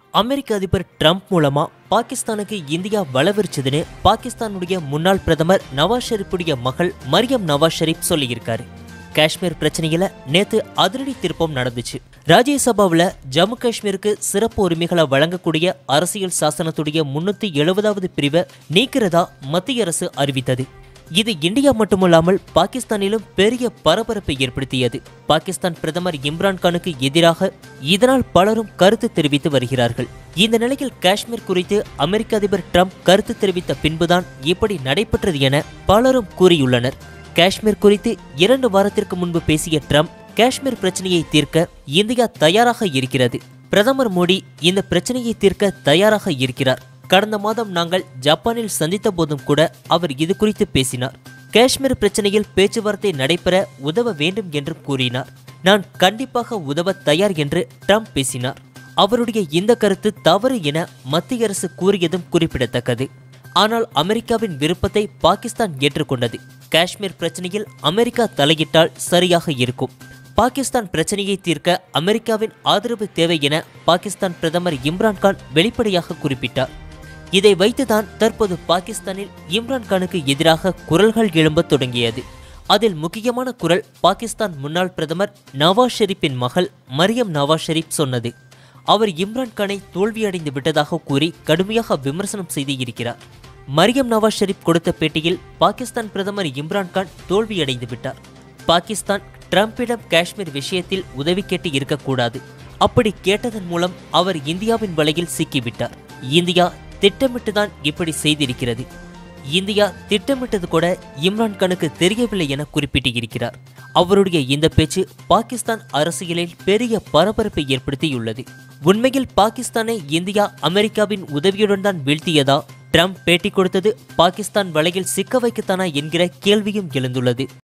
அமெரிக்க அதிபர் ட்ரம்ப் மூலமா பாகிஸ்தானுக்கு இந்தியா வளவிருச்சதுன்னு பாகிஸ்தானுடைய முன்னாள் பிரதமர் நவாஸ் ஷெரீப்புடைய மகள் மரியம் நவாஸ் ஷெரீப் சொல்லியிருக்காரு காஷ்மீர் பிரச்சனையில நேத்து அதிரடி திருப்பம் நடந்துச்சு ராஜ்யசபாவில் ஜம்மு காஷ்மீருக்கு சிறப்பு உரிமைகளை வழங்கக்கூடிய அரசியல் சாசனத்துடைய முன்னூத்தி எழுபதாவது பிரிவை நீக்கிறதா மத்திய அரசு அறிவித்தது இது இந்தியா மட்டுமல்லாமல் பாகிஸ்தானிலும் பெரிய பரபரப்பை ஏற்படுத்தியது பாகிஸ்தான் பிரதமர் இம்ரான்கானுக்கு எதிராக இதனால் பலரும் கருத்து தெரிவித்து வருகிறார்கள் இந்த நிலையில் காஷ்மீர் குறித்து அமெரிக்க அதிபர் ட்ரம்ப் கருத்து தெரிவித்த பின்புதான் இப்படி நடைபெற்றது என பலரும் கூறியுள்ளனர் காஷ்மீர் குறித்து இரண்டு வாரத்திற்கு முன்பு பேசிய ட்ரம்ப் காஷ்மீர் பிரச்சனையை தீர்க்க இந்தியா தயாராக இருக்கிறது பிரதமர் மோடி இந்த பிரச்சனையை தீர்க்க தயாராக இருக்கிறார் கடந்த மாதம் நாங்கள் ஜப்பானில் சந்தித்த போதும் கூட அவர் இது குறித்து பேசினார் காஷ்மீர் பிரச்சனையில் பேச்சுவார்த்தை நடைபெற உதவ வேண்டும் என்று கூறினார் நான் கண்டிப்பாக உதவ தயார் என்று ட்ரம்ப் பேசினார் அவருடைய இந்த கருத்து தவறு என மத்திய அரசு கூறியதும் குறிப்பிடத்தக்கது ஆனால் அமெரிக்காவின் விருப்பத்தை பாகிஸ்தான் ஏற்றுக்கொண்டது காஷ்மீர் பிரச்சனையில் அமெரிக்கா தலையிட்டால் சரியாக இருக்கும் பாகிஸ்தான் பிரச்சனையை தீர்க்க அமெரிக்காவின் ஆதரவு தேவை என பாகிஸ்தான் பிரதமர் இம்ரான்கான் வெளிப்படையாக குறிப்பிட்டார் இதை வைத்துதான் தற்போது பாகிஸ்தானில் இம்ரான்கானுக்கு எதிராக குரல்கள் எழும்பத் தொடங்கியது அதில் முக்கியமான குரல் பாகிஸ்தான் முன்னாள் பிரதமர் நவாஸ் ஷெரீப்பின் மகள் மரியம் நவாஸ் ஷெரீப் சொன்னது அவர் இம்ரான்கானை தோல்வியடைந்து விட்டதாக கூறி கடுமையாக விமர்சனம் செய்து இருக்கிறார் மரியம் நவாஸ் ஷெரீப் கொடுத்த பேட்டியில் பாகிஸ்தான் பிரதமர் இம்ரான்கான் தோல்வியடைந்து விட்டார் பாகிஸ்தான் ட்ரம்பிடம் காஷ்மீர் விஷயத்தில் உதவி கேட்டு இருக்கக்கூடாது அப்படி கேட்டதன் மூலம் அவர் இந்தியாவின் வலையில் சிக்கிவிட்டார் இந்தியா திட்டமிட்டுதான் இப்படி செய்திருக்கிறது இந்தியா திட்டமிட்டது கூட இம்ரான்கானுக்கு தெரியவில்லை என குறிப்பிட்டிருக்கிறார் அவருடைய இந்த பேச்சு பாகிஸ்தான் அரசியலில் பெரிய பரபரப்பை ஏற்படுத்தியுள்ளது உண்மையில் பாகிஸ்தானை இந்தியா அமெரிக்காவின் உதவியுடன் தான் வீழ்த்தியதா ட்ரம்ப் பேட்டி கொடுத்தது பாகிஸ்தான் வலையில் சிக்க வைக்கத்தானா என்கிற கேள்வியும் எழுந்துள்ளது